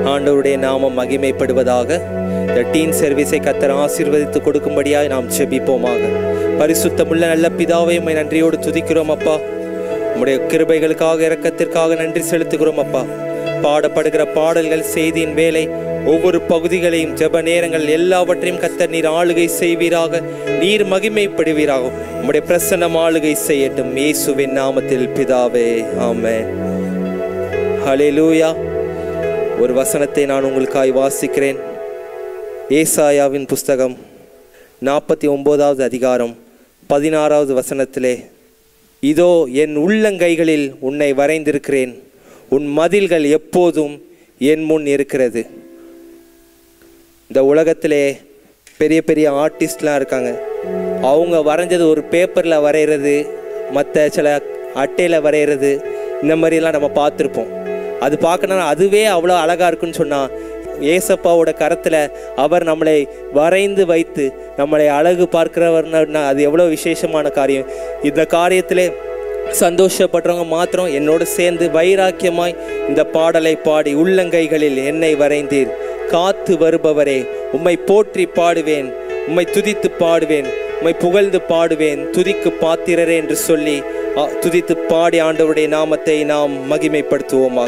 ஆண்டவருடைய நாமம் மகிமைப்படுவதாக இந்த டீன் சர்வீஸை கத்தர் ஆசீர்வதித்து கொடுக்கும்படியாய் நாம் செபிப்போமாக பரிசுத்தமுள்ள நல்ல பிதாவை உம்மை நன்றியோடு துதிக்கிறோம் அப்பா உம்முடைய கிருபைகளுக்காக இரக்கத்திற்காக நன்றி செலுத்துகிறோம் அப்பா பாடப்படுகிற பாடல்கள் செய்தியின் வேலை ஒவ்வொரு பகுதிகளையும் ஜெப நேரங்கள் எல்லாவற்றையும் கத்தர் நீர் ஆளுகை செய்வீராக நீர் மகிமைப்படுவீராக உம்முடைய பிரசன்னம் ஆளுகை செய்யட்டும் இயேசுவின் நாமத்தில் பிதாவே ஆமென் ஹalleluya ஒரு வசனத்தை நான் உங்களுக்காய் வாசிக்கிறேன் ஏசாயாவின் புஸ்தகம் நாற்பத்தி ஒம்போதாவது அதிகாரம் பதினாறாவது வசனத்திலே இதோ என் உள்ளங்கைகளில் உன்னை வரைந்திருக்கிறேன் உன் மதில்கள் எப்போதும் என் முன் இருக்கிறது இந்த உலகத்திலே பெரிய பெரிய ஆர்டிஸ்ட்லாம் இருக்காங்க அவங்க வரைஞ்சது ஒரு பேப்பரில் வரைகிறது மற்ற சில அட்டையில் வரைகிறது இந்த மாதிரிலாம் நம்ம பார்த்துருப்போம் அது பார்க்கணும்னா அதுவே அவ்வளோ அழகாக இருக்குன்னு சொன்னால் ஏசப்பாவோட கரத்தில் அவர் நம்மளை வரைந்து வைத்து நம்மளை அழகு பார்க்கிறவர்னா அது எவ்வளோ விசேஷமான காரியம் இந்த காரியத்திலே சந்தோஷப்படுறவங்க மாத்திரம் என்னோடு சேர்ந்து வைராக்கியமாய் இந்த பாடலை பாடி உள்ளங்கைகளில் என்னை வரைந்தீர் காத்து வருபவரே உம்மை போற்றி பாடுவேன் உம்மை துதித்து பாடுவேன் உம்மை புகழ்ந்து பாடுவேன் துதிக்கு பாத்திரரே என்று சொல்லி ஆ, துதித்து பாடி ஆண்டவருடைய நாமத்தை நாம் மகிமைப்படுத்துவோமாக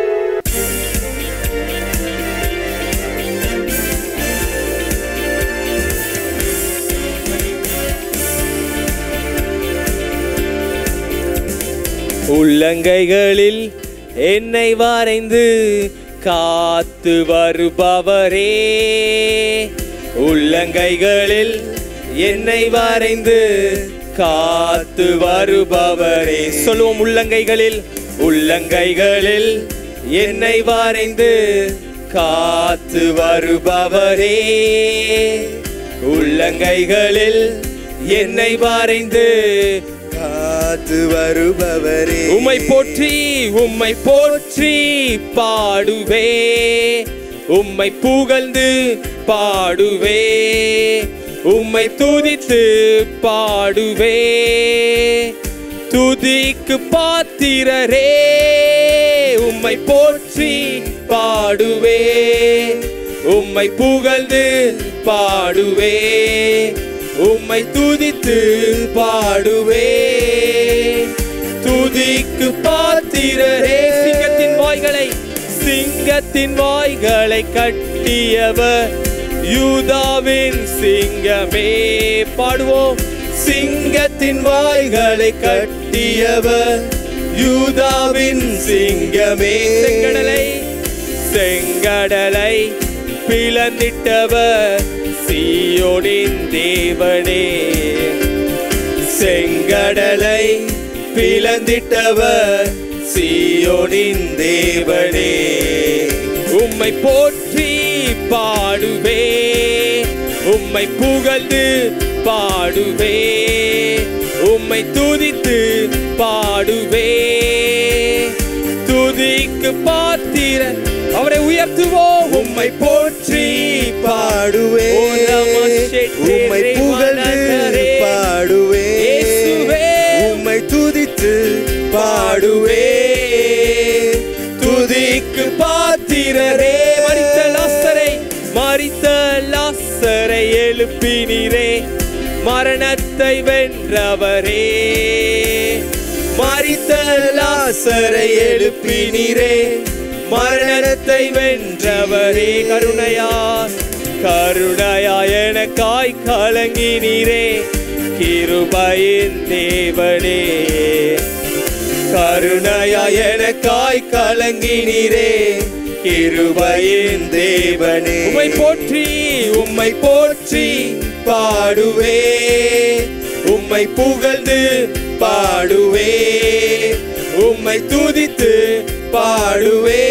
உள்ளங்கைகளில் என்னை வரைந்து காத்து வருபவரே உள்ளங்கைகளில் என்னை வரைந்து காத்து வருபவரே சொல்லுவோம் உள்ளங்கைகளில் உள்ளங்கைகளில் என்னை வரைந்து காத்து வருபவரே உள்ளங்கைகளில் என்னை வரைந்து காத்து வருபவரே உம்மை போற்றி உம்மை போற்றி பாடுவே உம்மை புகழ்ந்து பாடுவே உம்மை துதித்து பாடுவே துதிக்கு பாத்திரரே உம்மை போற்றி பாடுவே உம்மை புகழ்ந்து பாடுவே உம்மை துதித்து பாடுவே துதிக்கு பாத்திரரே சிங்கத்தின் வாய்களை சிங்கத்தின் வாய்களை கட்டியவர் யூதாவின் சிங்கமே பாடுவோம் சிங்கத்தின் வாய்களை கட்டியவர் யூதாவின் சிங்கமே செங்கடலை செங்கடலை பிளந்திட்டவர் சீயோனின் தேவனே செங்கடலை பிளந்திட்டவர் சீயோனின் தேவனே உம்மை போற்றி பாடுவே உம்மை புகழ்ந்து பாடுவே உம்மை துதித்து பாடுவே துதிக்கு பாத்திர அவரை உயர்த்துவோம் உம்மை போற்றி பாடுவே ஓ நம ஷெட்டே உம்மை ரே புகழ்ந்து மனதரே. பாடுவே இயேசுவே. உம்மை துதித்து பாடுவே துதிக்கு பாத்திரரே மரித்த லாசரை மரித்த லாசரை எழுப்பினீரே மரணத்தை வென்றவரே மரித்த லாசரை எழுப்பினீரே மரணத்தை வென்றவரே கருணையா கருணையா எனக்காய் கலங்கினீரே கிருபையின் தேவனே கருணையா எனக்காய் கலங்கினீரே கிருபையின் தேவனே உம்மை போற்றி உம்மை போற்றி பாடுவே உம்மை புகழ்ந்து பாடுவே உம்மை துதித்து பாடுவே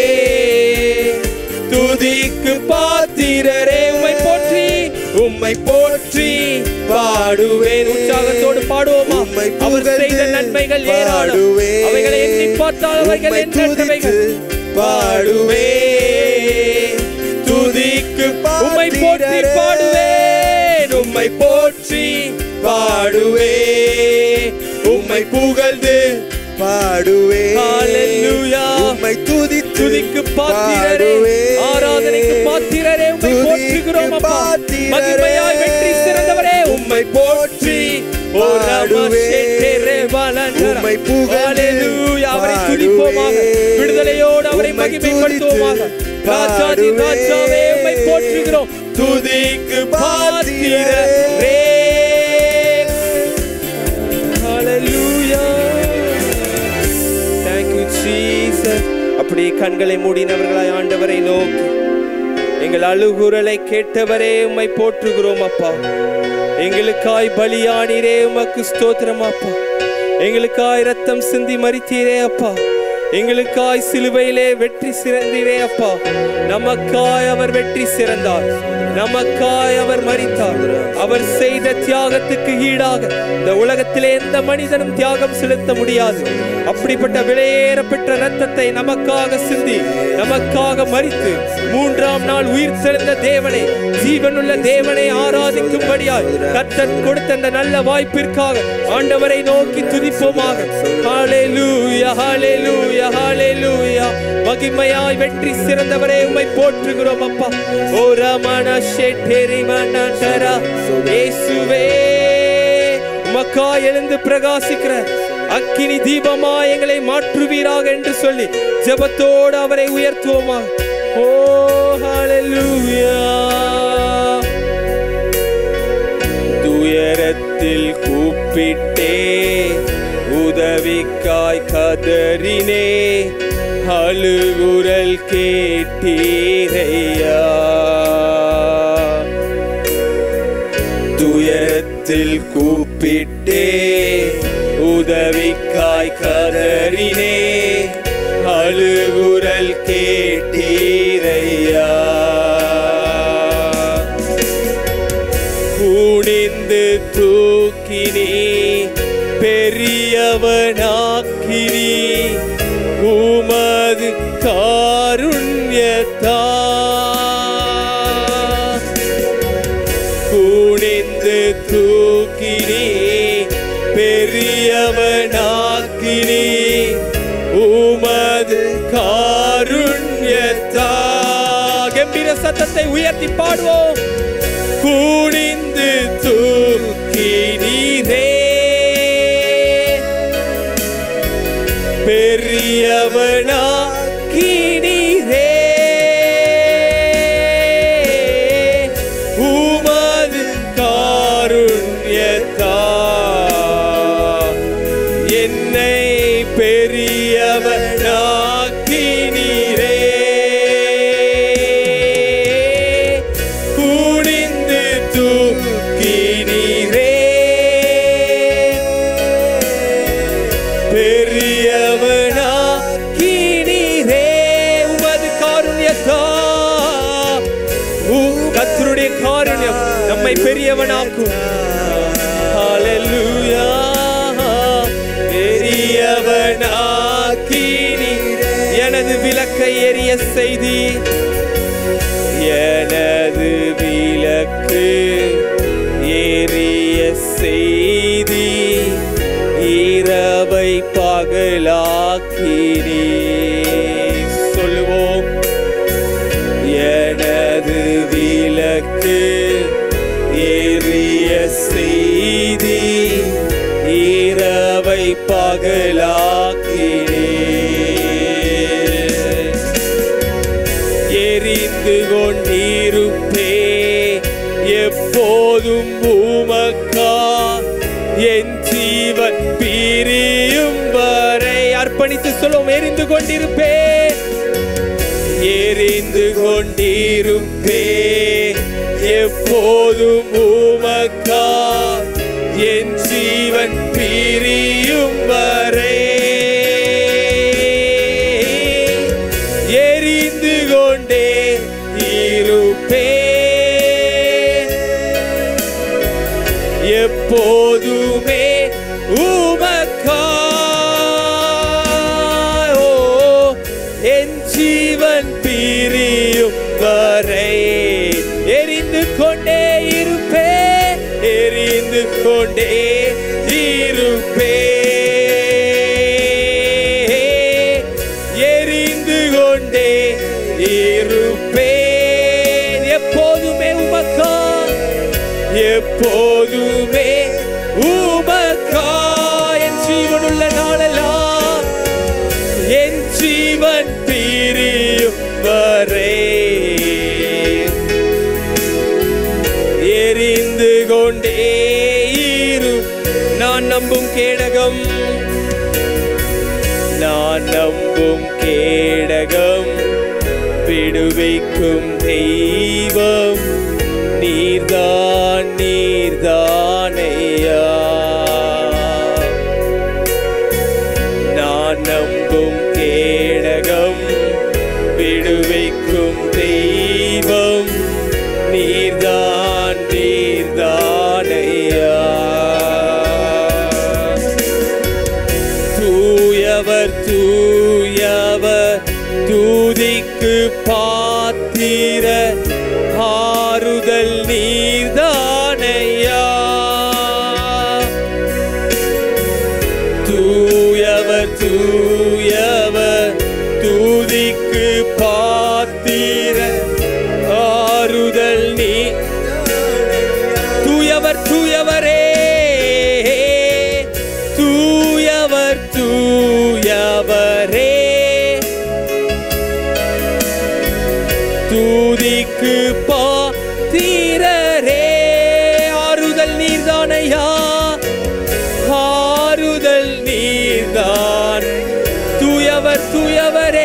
துதிக்கு பாத்திரரே உம்மை போற்றி உம்மை போற்றி பாடுவேன் உற்சாகத்தோடு பாடுவோமா உம்மை அவர் செய்த புகழ்ந்து நன்மைகள் ஏராளம் பாடுவேன். அவைகளை எண்ணி பார்த்தால் அவைகள் உம்மை எண்ணற்றவைகள் துதித்து பாடுவே துதிக்கு உம்மை போற்றி பாத்திரரே. பாடுவேன் உம்மை போற்றி பாடுவே உம்மை புகழ்ந்து பாடுவே Hallelujah. உம்மை துதித்து துதிக்கு பாத்திரரே பாடுவே பாத்திரரே உம்மை போற்றுகிறோம் அப்பா மகிமையாய் வெற்றி சிறந்தவரே உம்மை போற்றி ஓ ரமஷேட்டேரே வலண்டரா. உம்மை புகழ்ந்து ஹalleluya. அவரை துதிப்போமாக விடுதலையோடு அவரை உம்மை மகிமைப்படுத்துவோமாக துதித்து ராஜாதி பாடுவேன். ராஜாவே உம்மை போற்றுகிறோம் துதிக்கு பாத்திரரே ஹalleluya thank you jesus அப்படியே கண்களை மூடினவர்களாய் ஆண்டவரை நோக்கி எங்கள் அழுகுரலை கேட்டவரே உம்மை போற்றுகிறோம் அப்பா எங்களுக்காய் பலியானீரே உமக்கு ஸ்தோத்திரம் அப்பா எங்களுக்காய் ரத்தம் சிந்தி மறித்தீரே அப்பா எங்களுக்காய் சிலுவையிலே வெற்றி சிறந்தீரே அப்பா நமக்காய் அவர் வெற்றி சிறந்தார் நமக்காய் அவர் மரித்தார் அவர் செய்த தியாகத்துக்கு ஈடாக இந்த உலகத்திலே எந்த மனிதனும் தியாகம் செலுத்த முடியாது அப்படிப்பட்ட விலையேறப்பெற்ற ரத்தத்தை நமக்காக சிந்தி நமக்காக மரித்து மூன்றாம் நாள் உயிர் தெழுந்த தேவனை ஜீவனுள்ள தேவனை ஆராதிக்கும்படியாய் கர்த்தர் கொடுத்த அந்த நல்ல வாய்ப்பிற்காக ஆண்டவரை நோக்கி துதிப்போமாக ஹalleluya ஹalleluya ஹalleluya மகிமையாய் வெற்றி சிறந்தவரே உம்மை போற்றுகிறோம் அப்பா ஓ ரமண ஷெட்டெரி மனடரா இயேசுவே உமக்காய் எழுந்து பிரகாசிக்கிற அக்கினி தீபமா எங்களை மாற்றுவீராக என்று சொல்லி ஜெபத்தோடு அவரை உயர்த்துவோமாக ஓ ஹalleluya துயரத்தில் கூப்பிட்டே உதவிக்காய் கதறினே அழுகுரல் கேட்டீரையா துயரத்தில் கூப்பிட்டே உதவிக்காய் கதறினே அழுகுரல் கேட்டீரையா குனிந்து தூக்கினி பெரியவனாக்கினி உமது காருண்யத்தா குனிந்து தூக்கினி பெரியவனாக்கினி உமது காருண்யத்தா கம்பீர சத்தத்தை உயர்த்தி பாடுவோம் குனிந்து தூக்கினீரே பெரியவனா கீனீரே உமது காருண்யத்தா என்னை பெரியவனாக்கினீரே குனிந்து தூக்கினீரே பெரியவனாக்கினீரே உமது காருண்யத்தா உம் கர்த்தருடைய காருண்யம் நம்மை பெரியவனாக்கும் ஹalleluya பெரியவனாக்கினி எனது விளக்கை எரிய செய்தி எனது விளக்கு எரிய செய்தி இரவை பகலாக்கினி சொல்லுவோம் எனது விளக்கு எரிய செய்தி இரவை பகலாக்கினே எரிந்து கொண்டிருப்பே எப்போதும் உமக்கா என் ஜீவன் பிரியும் வரை அர்ப்பணித்து சொல்லுவோம் எரிந்து கொண்டிருப்பே எரிந்து கொண்டிருப்பே எப்போதும் உமக்கா என் ஜீவன் பிரியும் வரை எரிந்து கொண்டே இருப்பே எப்போதுமே உமக்கா ஓ என் ஜீவன் பிரியும் வரை எரிந்து கொண்டே இருப்பே எரிந்து கொண்டே இருப்பே எரிந்து கொண்டே இருப்பே உமக்கா எப்போதுமே உமக்கா என் ஜீவனுள்ள நாளெல்லாம் என் ஜீவன் பிரியும் வரை எரிந்து கொண்டே இரு நான் நம்பும் கேடகம் நான் நம்பும் கேடகம் விடுவிக்கும் தெய்வம் நீர்தான் நீர்தானையா நான் நம்பும் கேடகம் விடுவிக்கும் தெய்வம் நீர்தான் நீர்தானையா தூயவர் தூயவர் தூதிக்கு பாத்திர ஆறுதல் நீர்தானையா தூயவர் தூயவர் தூதிக்கு பாத்திர ஆறுதல் நீ தூயவர் தூயவரே தூயவர் தூயவரே தூதிக்கு பாத்திரரே ஆறுதல் நீர்தானையா ஆறுதல் நீர்தான் தூயவர் தூயவரே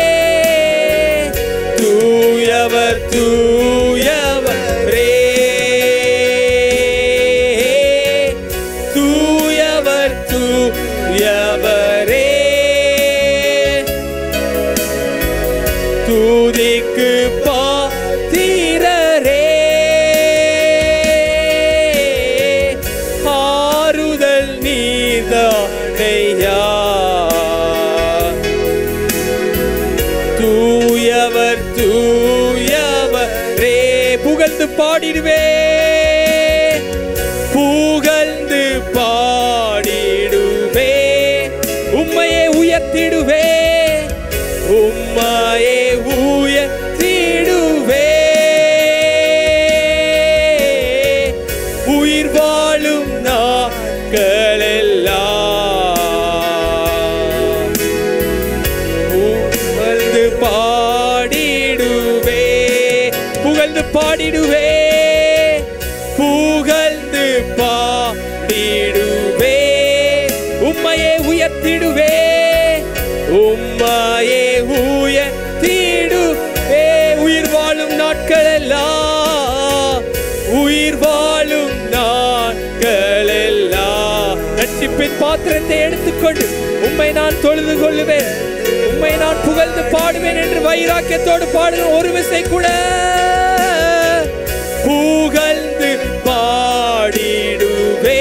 தூயவர் தூயவரே தூயவர் தூயவரே தூதிக்கு பாத்திரரே ஆறுதல் நீர்தானையா தூயவர் தூயவரே புகழ்ந்து பாடிடுவே புகழ்ந்து பாடிடுவே உம்மையே உயர்த்திடுவே உம்மையே உயர்த்திடுவே உயிர் வாழும் நாட்களெல்லாம் புகழ்ந்து பாடிடுவே புகழ்ந்து பாடிடுவே புகழ்ந்து பாடிடுவே உம்மையே உயர்த்திடுவே உம்மையே உயர்த்திடுவே உயிர் வாழும் நாட்களெல்லாம் உயிர் வாழும் நாட்களெல்லாம் ரட்சிப்பின் பாத்திரத்தை எடுத்துக்கொண்டு உம்மை நான் தொழுது கொள்ளுவேன் உம்மை நான் புகழ்ந்து பாடுவேன் என்று வைராக்கியத்தோடு பாடுவேன் ஒரு விசை கூட புகழ்ந்து பாடிடுவே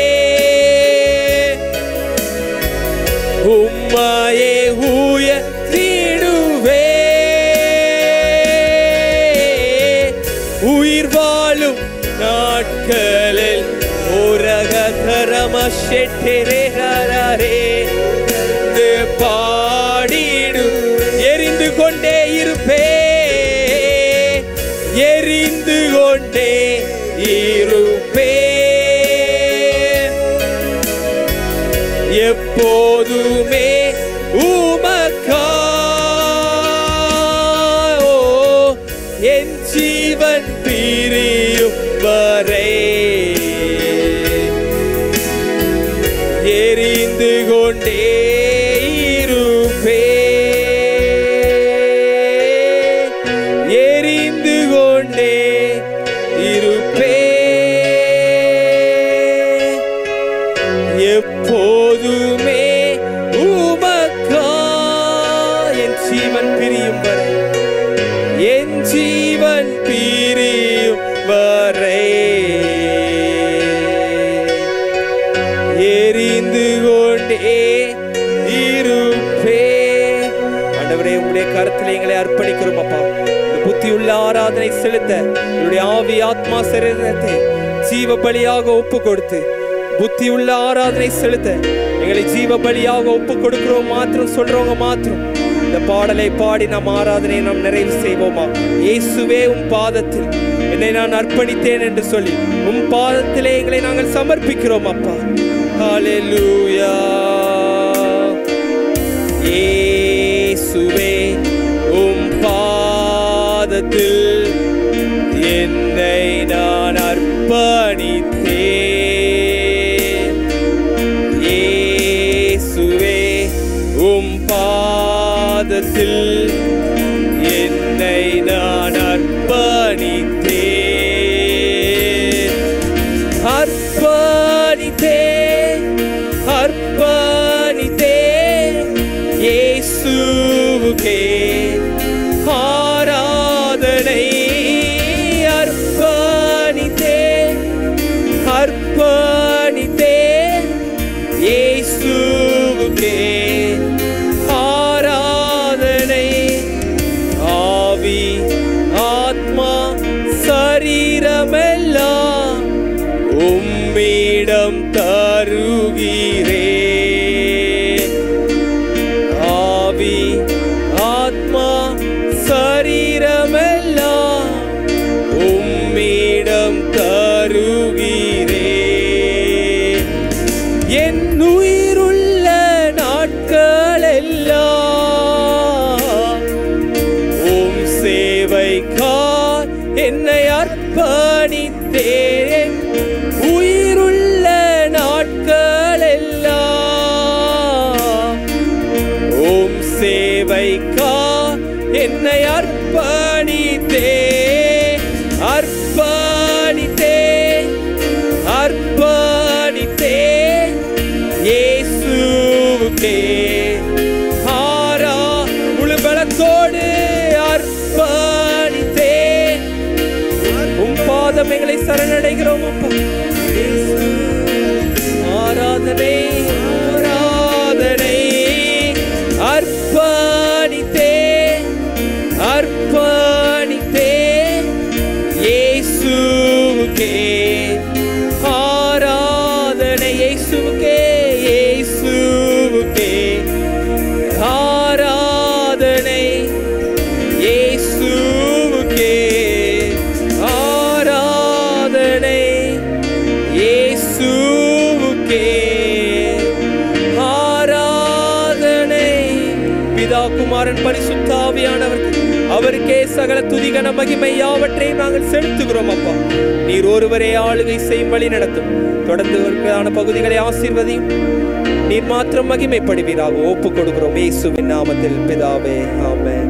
உம்மையே உயர்த்திடுவே உயிர் வாழும் நாட்களில் உரகரம ஷெட்டரே பாடிடு எரிந்து கொண்டே இருப்பே எரிந்து கொண்டே இருப்பே எப்போதுமே உமக்கா ஓ, என் ஜீவன் பிரியும் வரை எரிந்து கொண்டே இருப்பே எரிந்து கொண்டே இருப்பே எப்போதுமே உமக்கா என் ஜீவன் பிரியும் வரை என் ஜீவன் பிரியும் வரை எரிந்து கொண்டே இருப்பே ஆண்டவரே உங்களுடைய கருத்தில் எங்களை அர்ப்பணிக்கிறோம் அப்பா இந்த புத்தியுள்ள ஆராதனை செலுத்த என்னுடைய ஆவி ஆத்மா சரீரத்தை ஜீவ பலியாக ஒப்பு கொடுத்து புத்தியுள்ள ஆராதனை செலுத்த எங்களை ஜீவ பலியாக ஒப்பு கொடுக்கிறோம் மாத்திரம் சொல்றவங்க மாத்திரம் இந்த இந்த பாடலை பாடி நாம் ஆராதனை நாம் நிறைவு செய்வோமா இயேசுவே உம் பாதத்தில் என்னை நான் அர்ப்பணித்தேன் என்று சொல்லி உம் பாதத்திலே எங்களை நாங்கள் சமர்ப்பிக்கிறோம் அப்பா ஹalleluya இயேசுவே உம் பாதத்தில் என்னை நான் அர்ப்பணித்தேன் இயேசுவே உம் பாதத்தில் என்னை நான் அர்ப்பணித்தேன் அர்ப்பணித்தேன் அர்ப்பணித்தேன் இயேசுவுக்கே ஆராதனை அர்ப்பணித்தேன் அர்ப்பணித்தேன் இயேசுவுக்கே ஆராதனை ஆவி ஆத்மா சரீரமெல்லாம் உம்மிடம் தருகிறேன் ஆவி ஆத்மா சரீரமெல்லாம் உம்மிடம் தருகிறேன் என் உயிருள்ள நாட்களெல்லாம் உம் சேவைக்காய் என்னை அர்ப்பணித்தேன் உயிருள்ள நாட்களெல்லாம் உம் சேவைக்கா என்னை அர்ப்பணித்தே அர்ப்பணித்தே அர்ப்பணித்தே இயேசுவுக்கே ஆரா முழு பலத்தோடு அர்ப்பணித்தே உம் பாதம் எங்களை சரணடைகிறோம் அப்பா இயேசு. ஆராதனை ஆராதனை அர்ப்பணித்தே அர்ப்பணித்தே இயேசுவுக்கே ஆராதனை இயேசுவுக்கே இயேசுவுக்கே ஆராதனை இயேசுவுக்கே ஆராதனை இயேசுவுக்கே ஆராதனை பிதா குமாரன் பரிசுத்தாவியானவருக்கு அவருக்கே சகல துதிகன மகிமை யாவற்றையும் நாங்கள் செலுத்துகிறோம் அப்பா நீர் ஒருவரே ஆளுகை செய்யும் வழி நடத்தும் தொடர்ந்து வருவதான பகுதிகளை ஆசீர்வதியும் நீர் மாத்திரம் மகிமைப்படுவீராக ஒப்புக் கொடுக்கிறோம் இயேசுவின் நாமத்தில் பிதாவே ஆமென்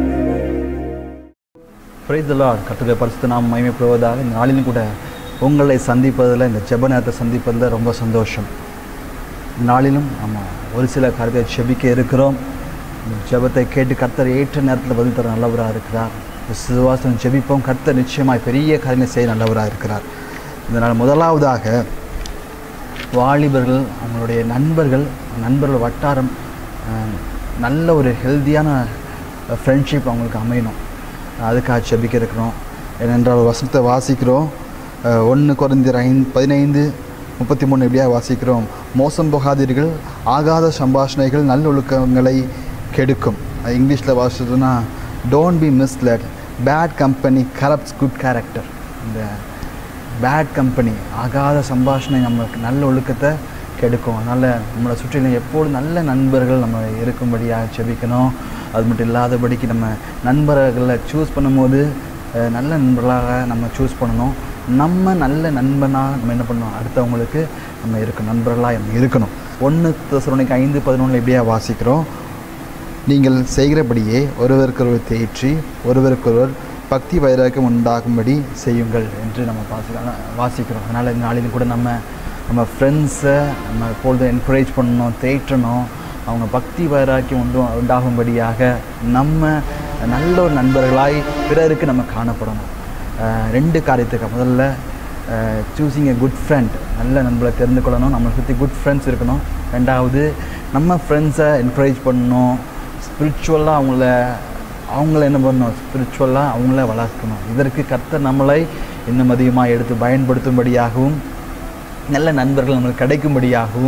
பிரைஸ் லார்ட் கர்த்தருடைய பரிசுத்த நாம் மகிமைப்படுவதாக இந்த நாளிலும் கூட உங்களை சந்திப்பதில் இந்த ஜெப நேரத்தை சந்திப்பதில் ரொம்ப சந்தோஷம் இந்த நாளிலும் நம்ம ஒரு சில காரியத்தை செபிக்க இருக்கிறோம் இந்த ஜெபத்தை கேட்டு கர்த்தர் ஏற்ற நேரத்தில் பதில் தர நல்லவராக இருக்கிறார் விசுவாசம் ஜெபிப்போம் கர்த்தர் நிச்சயமாய் பெரிய காரியங்களை செய்ய நல்லவராக இருக்கிறார் இதனால் முதலாவதாக வாலிபர்கள் அவங்களுடைய நண்பர்கள் நண்பர்கள் வட்டாரம் அஹ், நல்ல ஒரு ஹெல்த்தியான ஃப்ரெண்ட்ஷிப் அவங்களுக்கு அமையணும் அதுக்காக செபிக்க இருக்கிறோம் ஏனென்றால் ஒரு வசனத்தை வாசிக்கிறோம் ஒன்று குறைந்தர் ஐந்து பதினைந்து முப்பத்தி மூணு இப்படியாக வாசிக்கிறோம் மோசம் போகாதீர்கள் ஆகாத சம்பாஷணைகள் நல்லொழுக்கங்களை கெடுக்கும் அது இங்கிலீஷில் வாசிச்சதுன்னா don't be misled bad company corrupts good character இந்த பேட் கம்பெனி ஆகாத சம்பாஷணை நம்மளுக்கு நல்ல ஒழுக்கத்தை கெடுக்கும் அதனால் நம்மளை சுற்றிலும் எப்போதும் நல்ல நண்பர்கள் நம்ம இருக்கும்படியாக செபிக்கணும் அது மட்டும் இல்லாதபடிக்கு நம்ம நண்பர்களை சூஸ் பண்ணும்போது அஹ், நல்ல நண்பர்களாக நம்ம சூஸ் பண்ணணும் நம்ம நல்ல நண்பனாக நம்ம என்ன பண்ணணும் அடுத்தவங்களுக்கு நம்ம இருக்கணும் நண்பர்களாக நம்ம இருக்கணும் ஒன்று தசுரனைக்கு ஐந்து பதினொன்று இப்படியா வாசிக்கிறோம் நீங்கள் செய்கிறபடியே ஒருவருக்கொருவர் தேற்றி ஒருவருக்கொருவர் பக்தி வைராக்கியம் உண்டாகும்படி செய்யுங்கள் என்று நம்ம வாசிக்கலாம் வாசிக்கிறோம் அதனால் இந்த நாளிலும் கூட நம்ம நம்ம ஃப்ரெண்ட்ஸை நம்ம எப்பொழுதும் என்கரேஜ் பண்ணணும் தேற்றணும் அவங்க பக்தி வைராக்கியம் உண்டு உண்டாகும்படியாக நம்ம நல்ல ஒரு நண்பர்களாய் பிறருக்கு நம்ம காணப்படணும் அஹ் ரெண்டு காரியத்துக்கு முதல்ல சூஸிங் எ குட் ஃப்ரெண்ட் நல்ல நண்பரை தெரிந்து கொள்ளணும் நம்மளை சுற்றி குட் ஃப்ரெண்ட்ஸ் இருக்கணும் ரெண்டாவது நம்ம ஃப்ரெண்ட்ஸை என்கரேஜ் பண்ணணும் ஸ்பிரிச்சுவலாக அவங்கள அவங்கள என்ன பண்ணணும் ஸ்பிரிச்சுவலாக அவங்கள வளர்க்கணும் இதற்கு கர்த்தர் நம்மளை இன்னும் அதிகமாக எடுத்து பயன்படுத்தும்படியாகவும் நல்ல நண்பர்கள் நம்மளுக்கு கிடைக்கும்படியாகவும்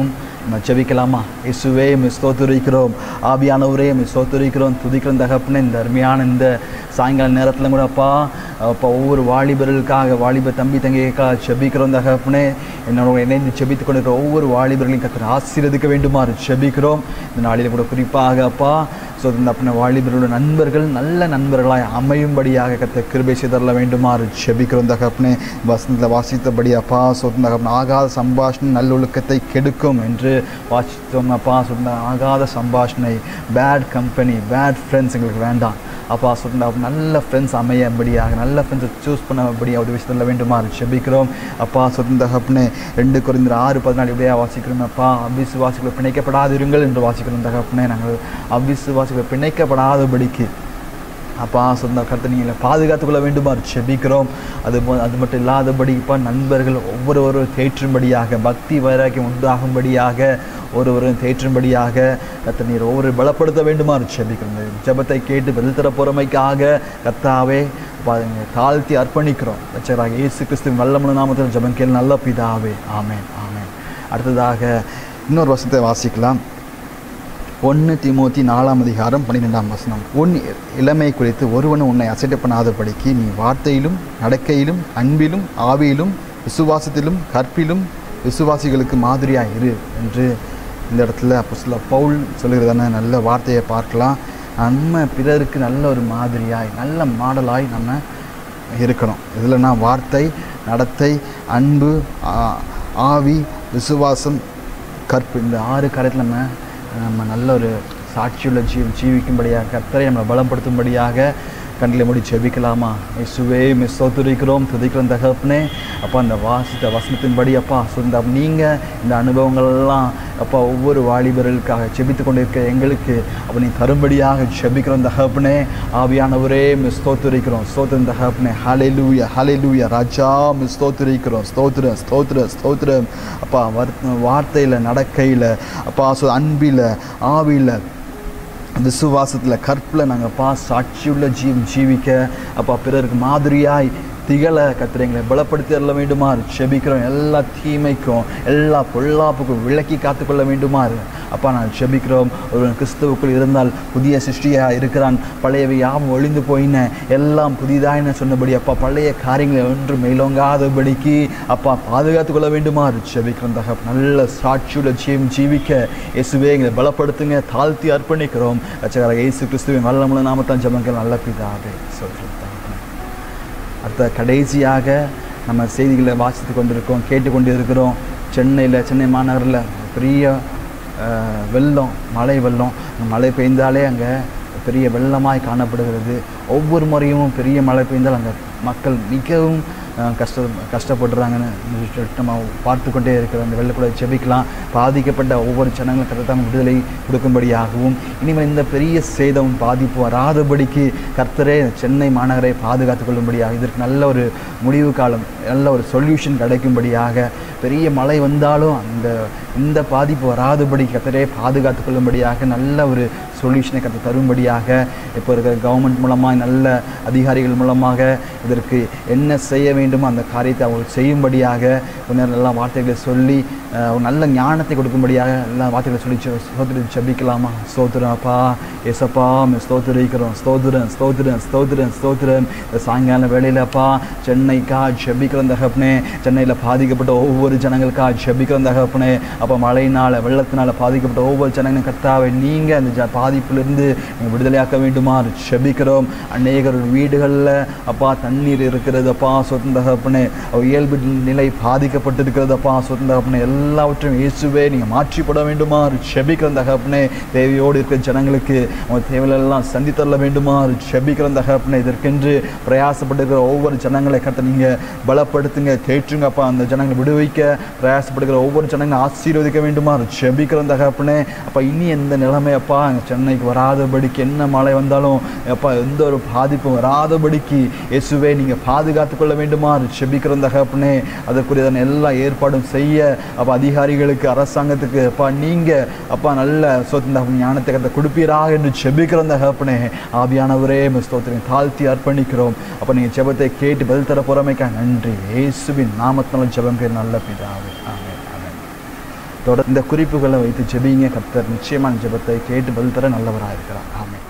நம்ம ஜெபிக்கலாமா இயேசுவே உம்மை ஸ்தோத்திரிக்கிறோம் ஆவியானவரே உம்மை ஸ்தோத்திரிக்கிறோம் துதிக்கிறோம் தகப்பனே இந்த அருமையான இந்த சாயங்கால நேரத்தில் கூட அப்பா அப்பா ஒவ்வொரு வாலிபர்களுக்காக வாலிப தம்பி தங்கைக்காக ஜெபிக்கிறோம் தகப்பனே என்னோட இணைந்து ஜெபித்து கொண்டிருக்கிற ஒவ்வொரு வாலிபர்களையும் கத்தர் ஆசீர்வதிக்க வேண்டுமாறு ஜெபிக்கிறோம் இந்த நாளில் கூட குறிப்பாக அப்பா ஸோ இந்த அப்படின வாலிபர்களோட நண்பர்கள் நல்ல நண்பர்களாய் அமையும்படியாக கத்த கிருபை செய்தரல வேண்டுமாறு ஜெபிக்கிறோம் தகப்பனே வசனத்தில் வாசித்தபடி அப்பா சொந்த தகப்பனே ஆகாத சம்பாஷணை நல்லொழுக்கத்தை கெடுக்கும் என்று வாசித்தோம் அப்பா சொன்ன ஆகாத சம்பாஷணை பேட் கம்பெனி பேட் ஃப்ரெண்ட்ஸ் எங்களுக்கு வேண்டாம் அப்பா சொன்ன நல்ல ஃப்ரெண்ட்ஸ் அமையபடியாக நல்ல ஃப்ரெண்ட்ஸை சூஸ் பண்ணபடியாக ஒரு விஷயத்தில் வேண்டுமாறு ஜெபிக்கிறோம் அப்பா சொந்த தகப்பனே ரெண்டு குறைந்த ஆறு பதினாலு இப்படியா வாசிக்கிறோம் அப்பா அவிசுவாசிகளை பிணைக்கப்படாதிருங்கள் என்று வாசிக்கிறோம் தகப்பனே நாங்கள் அவிசுவாசிகளை பிணைக்கப்படாதபடிக்கு அப்பா சொந்த கருத்தை நீங்கள் பாதுகாத்துக்கொள்ள வேண்டுமாறு செபிக்கிறோம் அது மோ- அது மட்டும் இல்லாதபடி இப்போ நண்பர்கள் ஒவ்வொருவரும் தேற்றும்படியாக பக்தி வைராக்கியம் உண்டாகும்படியாக ஒருவரும் தேற்றும்படியாக கத்த நீர் ஒவ்வொரு பலப்படுத்த வேண்டுமாறு செபிக்கிறோம் இந்த ஜெபத்தை கேட்டு பதில் தர பொறுமைக்காக கத்தாவே பாருங்க தாழ்த்தி அர்ப்பணிக்கிறோம் ரட்சகராக இயேசு கிறிஸ்துவின் வல்லமுள்ள நாமத்தில் ஜெபம் கேள் நல்ல பிதாவே ஆமென் ஆமென் அடுத்ததாக இன்னொரு வசனத்தை வாசிக்கலாம் ஒன்று திமோத்தி நாலாம் அதிகாரம் பன்னிரெண்டாம் வசனம் உன் இளமை குறித்து ஒருவனும் உன்னை அசட்டை பண்ணாதபடிக்கு நீ வார்த்தையிலும் நடக்கையிலும் அன்பிலும் ஆவியிலும் விசுவாசத்திலும் கற்பிலும் விசுவாசிகளுக்கு மாதிரியாக இரு என்று இந்த இடத்துல அப்போ சில பவுல் சொல்லுகிறதான நல்ல வார்த்தையை பார்க்கலாம் நம்ம பிறருக்கு நல்ல ஒரு மாதிரியாய் நல்ல மாடலாய் நம்ம இருக்கணும் இதில்னா வார்த்தை நடத்தை அன்பு ஆ- ஆவி விசுவாசம் கற்பு இந்த ஆறு காரியத்தில் நம்ம நம்ம நல்ல ஒரு சாட்சியுள்ள ஜீ ஜீவிக்கும்படியாக கர்த்தரை நம்மளை பலப்படுத்தும்படியாக கண்களை மூடி ஜெபிக்கலாமா இயேசுவே மிஸ் சோத்துரிக்கிறோம் துதிக்கிறோம் தகப்பனே அப்பா அந்த வாசித்த வசனத்தின்படி அப்பா சொந்த நீங்கள் இந்த அனுபவங்கள்லாம் அப்பா ஒவ்வொரு வாலிபர்களுக்காக ஜெபித்து கொண்டிருக்க எங்களுக்கு அப்போ நீ தரும்படியாக ஜெபிக்கிறோம் தகப்பனே ஆவியானவரே மிஸ் ஸ்தோத்திரிக்கிறோம் ஸ்தோத்திரம் தகப்பனே ஹலே லூயா ஹலே லூயா ராஜா மிஸ் ஸ்தோத்திரிக்கிறோம் ஸ்தோத்திரம் ஸ்தோத்திரம் ஸ்தோத்திரம் அப்பா வர் வார்த்தையில் நடக்கையில் அப்பா சொ அன்பில் ஆவியில் விசுவாசத்தில் கற்பில் நாங்கள் பா சாட்சியுள்ள ஜீவ் ஜீவிக்க அப்பா பிறருக்கு மாதிரியாய் திகழ கத்திர எங்களை பலப்படுத்தி தரல வேண்டுமாறு செபிக்கிறோம் எல்லா தீமைக்கும் எல்லா பொல்லாப்புக்கும் விலக்கி காத்துக்கொள்ள வேண்டுமாறு அப்பா நான் செபிக்கிறோம் ஒருவன் கிறிஸ்துவுக்குள் இருந்தால் புதிய சிருஷ்டியாக இருக்கிறான் பழையவை யாவும் ஒளிந்து போயின எல்லாம் புதிதாயின சொன்னபடி அப்பா பழைய காரியங்களை ஒன்று மேலோங்காதபடிக்கு அப்பா பாதுகாத்து கொள்ள வேண்டுமாறு செபிக்கிறோம் தகப் நல்ல சாட்சியுள்ள ஜீவம் ஜீவிக்க இயேசுவே எங்களை பலப்படுத்துங்க தாழ்த்தி அர்ப்பணிக்கிறோம் ரட்சகராக இயேசு கிறிஸ்துவின் வல்லமுள்ள நாமத்தான் ஜெபங்கள் நல்ல பிதாவே சொல்கிறோம் தகப்பனே. அடுத்த கடைசியாக நம்ம செய்திகளை வாசித்து கொண்டிருக்கோம் கேட்டு இருக்கிறோம் சென்னையில் சென்னை மாநகரில் பெரிய அஹ், வெள்ளம் மழை வெள்ளம் மழை பெய்ந்தாலே அங்கே பெரிய வெள்ளமாய் காணப்படுகிறது ஒவ்வொரு முறையும் பெரிய மழை பெய்ந்தால் அங்கே மக்கள் மிகவும் அஹ், கஷ்ட கஷ்டப்படுறாங்கன்னு நம்ம பார்த்து கொண்டே இருக்கிற அந்த வெள்ளக்கூட செபிக்கலாம் பாதிக்கப்பட்ட ஒவ்வொரு ஜனங்களும் கரெக்டாக விடுதலை கொடுக்கும்படியாகவும் இனிமேல் இந்த பெரிய சேதம் பாதிப்பு வராதபடிக்கு கர்த்தரே சென்னை மாநகரை பாதுகாத்துக் கொள்ளும்படியாக இதற்கு நல்ல ஒரு முடிவு காலம் நல்ல ஒரு சொல்யூஷன் கிடைக்கும்படியாக பெரிய மழை வந்தாலும் அந்த இந்த பாதிப்பு வராதபடி கர்த்தரே பாதுகாத்துக் கொள்ளும்படியாக நல்ல ஒரு சொல்யூஷனை கற்று தரும்படியாக இப்போ இருக்கிற கவர்மெண்ட் மூலமாக நல்ல அதிகாரிகள் மூலமாக இதற்கு என்ன செய்ய வேண்டுமோ அந்த காரியத்தை அவங்களுக்கு செய்யும்படியாக கொஞ்சம் நல்ல வார்த்தைகளை சொல்லி அஹ், ஒரு நல்ல ஞானத்தை கொடுக்கும்படியாக எல்லா வார்த்தைகளை சொல்லி செ- ஸ்தோத்திரி ஜெபிக்கலாமா ஸ்தோத்திரம் அப்பா ஏசப்பா மே ஸ்தோத்திரிக்கிறோம் ஸ்தோத்திரம் ஸ்தோத்திரம் ஸ்தோத்திரம் ஸ்தோத்திரம் இந்த சாயங்கால வேளையில் அப்பா சென்னைக்கா ஜெபிக்கிறோம் தகப்பனே சென்னையில் பாதிக்கப்பட்ட ஒவ்வொரு ஜனங்களுக்கா ஜெபிக்கிறோம் தகப்பனே அப்போ மழையினால் வெள்ளத்தினால் பாதிக்கப்பட்ட ஒவ்வொரு ஜனங்களும் கர்த்தாவை நீங்கள் அந்த ஜ பாதிப்பிலிருந்து நீங்கள் விடுதலையாக்க வேண்டுமாறு ஜெபிக்கிறோம் அநேகர் வீடுகளில் அப்பா தண்ணீர் இருக்கிறது அப்பா சொந்த தகப்பனே அவ இயல்பு நிலை பாதிக்கப்பட்டிருக்கிறது அப்பா சொந்த தகப்பனே எல்லாவற்றையும் இயேசுவே நீங்கள் மாற்றிப்பட வேண்டுமாறு ஜெபிக்கிற தகப்பனே தேவையோடு இருக்கிற ஜனங்களுக்கு அவங்க தேவையெல்லாம் சந்தித்தரல வேண்டுமாறு ஜெபிக்கிற தகப்பனே இதற்கென்று பிரயாசப்பட்டிருக்கிற ஒவ்வொரு ஜனங்களை கட்ட நீங்கள் பலப்படுத்துங்க தேற்றுங்க அப்பா அந்த ஜனங்களை விடுவிக்க பிரயாசப்படுகிற ஒவ்வொரு ஜனங்களும் ஆசீர்வதிக்க வேண்டுமாறு ஜெபிக்கிற தகப்பனே அப்பா இனி எந்த நிலைமை அப்பா அங்க சென்னைக்கு வராதபடிக்கு என்ன மழை வந்தாலும் அப்பா எந்த ஒரு பாதிப்பும் வராதபடிக்கு இயேசுவே நீங்கள் பாதுகாத்துக் கொள்ள வேண்டுமாறு ஜெபிக்கிற தகப்பனே அதற்குரியதான எல்லா ஏற்பாடும் செய்ய அப்பா அதிகாரிகளுக்கு அரசாங்கத்துக்கு அப்பா நீங்கள் அப்பா நல்ல சொந்த ஞானத்தை கத்த கொடுப்பீராக என்று ஜெபிக்கிற தகப்பனே ஆவியானவரே உம்மை ஸ்தோத்திரம் தாழ்த்தி அர்ப்பணிக்கிறோம் அப்போ நீங்கள் ஜெபத்தை கேட்டு பதில் தர போகிறமைக்கா நன்றி இயேசுவின் நாமத்தினால ஜெபம் பேர் நல்ல பிதாவே ஆமென் ஆமென் தொடர் இந்த குறிப்புகளை வைத்து ஜெபிங்க கர்த்தர் நிச்சயமான ஜெபத்தை கேட்டு பதில் தர நல்லவராக இருக்கிறார் ஆமென்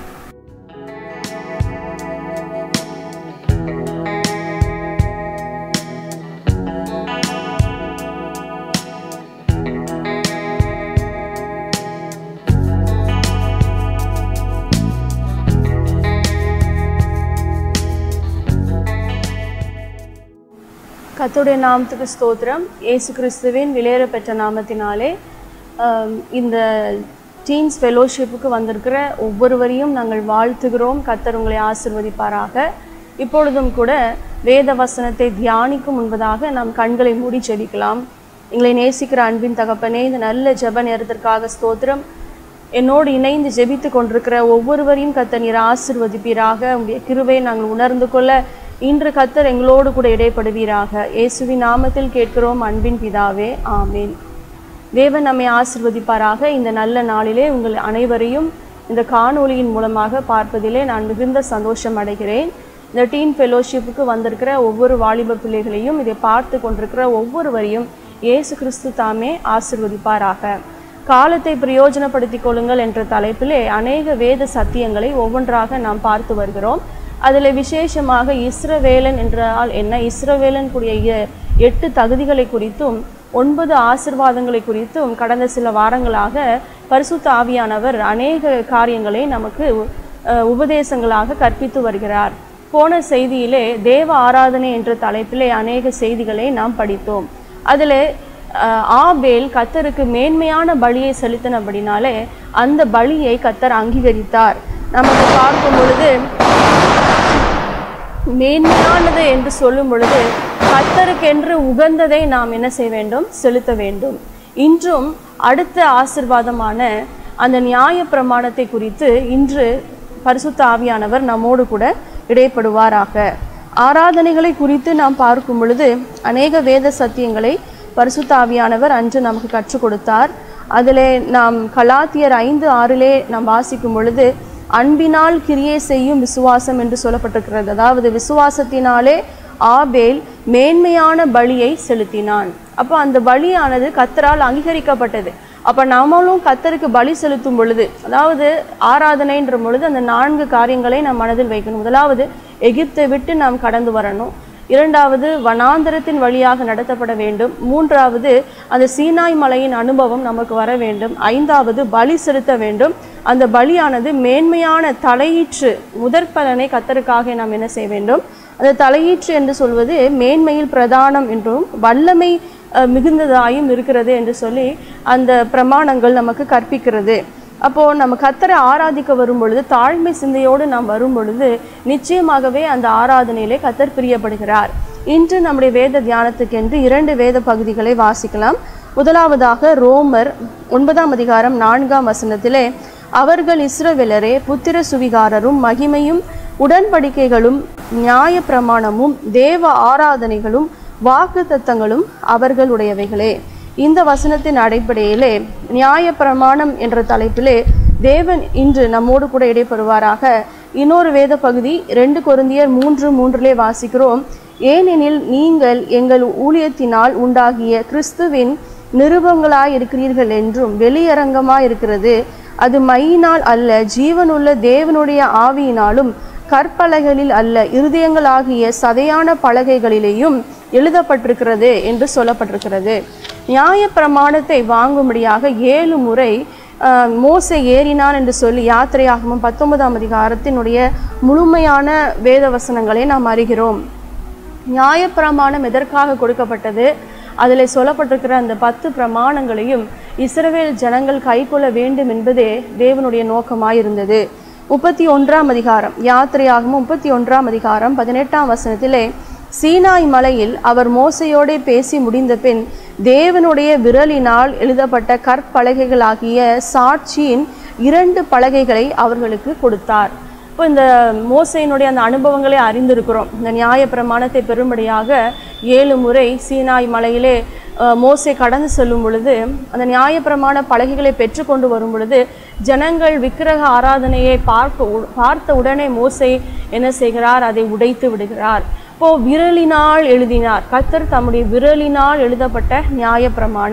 கர்த்தருடைய நாமத்துக்கு ஸ்தோத்திரம் இயேசு கிறிஸ்துவின் விலையேற பெற்ற நாமத்தினாலே ஆம், இந்த டீன்ஸ் ஃபெலோஷிப்புக்கு வந்திருக்கிற ஒவ்வொருவரையும் நாங்கள் வாழ்த்துகிறோம் கர்த்தர் உங்களை ஆசிர்வதிப்பாராக இப்பொழுதும் கூட வேத வசனத்தை தியானிக்கும் முன்பதாக நாம் கண்களை மூடி ஜெபிக்கலாம் எங்களை நேசிக்கிற அன்பின் தகப்பனே இந்த நல்ல ஜெப நேரத்திற்காக ஸ்தோத்திரம் என்னோடு இணைந்து ஜெபித்து கொண்டிருக்கிற ஒவ்வொருவரையும் கர்த்தர் நீர் ஆசிர்வதிப்பீராக உங்களுடைய கிருபையை நாங்கள் உணர்ந்து கொள்ள இன்று கர்த்தர் எங்களோடு கூட இடைப்படுவீராக இயேசுவின் நாமத்தில் கேட்கிறோம் அன்பின் பிதாவே ஆமேன் தேவன் நம்மை ஆசிர்வதிப்பாராக இந்த நல்ல நாளிலே உங்கள் அனைவரையும் இந்த காணொளியின் மூலமாக பார்ப்பதிலே நான் மிகுந்த சந்தோஷம் அடைகிறேன் இந்த டீன் ஃபெலோஷிப்புக்கு வந்திருக்கிற ஒவ்வொரு வாலிப பிள்ளைகளையும் இதை பார்த்து கொண்டிருக்கிற ஒவ்வொருவரையும் இயேசு கிறிஸ்து தாமே ஆசிர்வதிப்பாராக காலத்தை பிரயோஜனப்படுத்திக் கொள்ளுங்கள் என்ற தலைப்பிலே அநேக வேத சத்தியங்களை ஒவ்வொன்றாக நாம் பார்த்து வருகிறோம் அதில் விசேஷமாக இஸ்ரவேலன் என்றால் என்ன இஸ்ரவேலன் கூடிய எ- எட்டு தகுதிகளை குறித்தும் ஒன்பது ஆசிர்வாதங்களை குறித்தும் கடந்த சில வாரங்களாக பரிசுத்த ஆவியானவர் அநேக காரியங்களை நமக்கு அஹ், உபதேசங்களாக கற்பித்து வருகிறார் போன செய்தியிலே தேவ ஆராதனை என்ற தலைப்பிலே அநேக செய்திகளை நாம் படித்தோம் அதில் ஆபேல் கத்தருக்கு மேன்மையான பலியை செலுத்தினபடினாலே அந்த பலியை கத்தர் அங்கீகரித்தார் நமக்கு பார்க்கும் பொழுது மேன்மையானது என்று சொல்லும் பொழுது கத்தருக்கென்று உகந்ததை நாம் என்ன செய்ய வேண்டும் செலுத்த வேண்டும் இன்றும் அடுத்த ஆசிர்வாதமான அந்த நியாய பிரமாணத்தை குறித்து இன்று பரிசுத்த ஆவியானவர் நம்மோடு கூட இடைப்படுவாராக ஆராதனைகளை குறித்து நாம் பார்க்கும் பொழுது அநேக வேத சத்தியங்களை பரிசுத்த ஆவியானவர் அன்று நமக்கு கற்றுக் கொடுத்தார் அதிலே நாம் கலாத்தியர் ஐந்து ஆறிலே நாம் வாசிக்கும் பொழுது அன்பினால் கிரியை செய்யும் விசுவாசம் என்று சொல்லப்பட்டிருக்கிறது அதாவது விசுவாசத்தினாலே ஆபேல் மேன்மையான பலியை செலுத்தினான் அப்போ அந்த பலியானது கத்தரால் அங்கீகரிக்கப்பட்டது அப்போ நாமளும் கத்தருக்கு பலி செலுத்தும் பொழுது அதாவது ஆராதனைன்ற பொழுது அந்த நான்கு காரியங்களை நாம் மனதில் வைக்கணும் முதலாவது எகிப்தை விட்டு நாம் கடந்து வரணும் இரண்டாவது வனாந்தரத்தின் வழியாக நடத்தப்பட வேண்டும் மூன்றாவது அந்த சீனாய் மலையின் அனுபவம் நமக்கு வர வேண்டும் ஐந்தாவது பலி செலுத்த வேண்டும் அந்த பலியானது மேன்மையான தலையீற்று முதற் பலனை கத்தருக்காக நாம் என்ன செய்ய வேண்டும் அந்த தலையீற்று என்று சொல்வது மேன்மையில் பிரதானம் என்றும் வல்லமை அஹ், மிகுந்ததாயும் இருக்கிறது என்று சொல்லி அந்த பிரமாணங்கள் நமக்கு கற்பிக்கிறது அப்போ நம்ம கத்தரை ஆராதிக்க வரும் பொழுது தாழ்மை சிந்தையோடு நாம் வரும் பொழுது நிச்சயமாகவே அந்த ஆராதனையிலே கத்தர் பிரியப்படுகிறார் இன்று நம்முடைய வேத தியானத்துக்கென்று இரண்டு வேத பகுதிகளை வாசிக்கலாம் முதலாவதாக ரோமர் ஒன்பதாம் அதிகாரம் நான்காம் வசனத்திலே அவர்கள் இஸ்ரவேலரே புத்திர சுவிகாரரும் மகிமையும் உடன்படிக்கைகளும் நியாய பிரமாணமும் தேவ ஆராதனைகளும் வாக்கு தத்தங்களும் அவர்களுடையவைகளே இந்த வசனத்தின் அடிப்படையிலே நியாய பிரமாணம் என்ற தலைப்பிலே தேவன் இன்று நம்மோடு கூட இடைப்படுவாராக இன்னொரு வேத பகுதி ரெண்டு கொரிந்தியர் மூன்று மூன்றிலே வாசிக்கிறோம் ஏனெனில் நீங்கள் எங்கள் ஊழியத்தினால் உண்டாகிய கிறிஸ்துவின் நிருபங்களாய் இருக்கிறீர்கள் என்றும் வெளியரங்கமாய் இருக்கிறது அது மையினால் அல்ல ஜீவனுள்ள தேவனுடைய ஆவியினாலும் கற்பலகைகளில் அல்ல இருதயங்களாகிய சதையான பலகைகளிலேயும் எழுதப்பட்டிருக்கிறது என்று சொல்லப்பட்டிருக்கிறது நியாய பிரமாணத்தை வாங்கும்படியாக ஏழு முறை ஆஹ், மோசே ஏறினான் என்று சொல்லி யாத்திரையாகவும் பத்தொன்பதாம் அதிகாரத்தினுடைய முழுமையான வேத வசனங்களை நாம் அறிகிறோம் நியாயப்பிரமாணம் எதற்காக கொடுக்கப்பட்டது அதில் சொல்லப்பட்டிருக்கிற அந்த பத்து பிரமாணங்களையும் இஸ்ரவேல் ஜனங்கள் கைக்கொள்ள வேண்டும் என்பதே தேவனுடைய நோக்கமாயிருந்தது முப்பத்தி ஒன்றாம் அதிகாரம் யாத்திரையாகவும் முப்பத்தி ஒன்றாம் அதிகாரம் பதினெட்டாம் வசனத்திலே சீனாய் மலையில் அவர் மோசையோடே பேசி முடிந்த பின் தேவனுடைய விரலினால் எழுதப்பட்ட கற்பலகைகளாகிய சாட்சியின் இரண்டு பலகைகளை அவர்களுக்கு கொடுத்தார் இப்போ இந்த மோசையினுடைய அந்த அனுபவங்களை அறிந்திருக்கிறோம் இந்த நியாய பிரமாணத்தை பெறும்படியாக ஏழு முறை சீனாய் மலையிலே அஹ், மோசே கடந்து செல்லும் பொழுது அந்த நியாயப்பிரமாண பலகைகளை பெற்றுக்கொண்டு வரும் பொழுது ஜனங்கள் விக்கிரக ஆராதனையை பார்க்க உ- பார்த்த உடனே மோசே என்ன செய்கிறார் அதை உடைத்து விடுகிறார் இப்போ விரலினால் எழுதினார் கர்த்தர் தம்முடைய விரலினால் எழுதப்பட்ட நியாயப்பிரமாணம்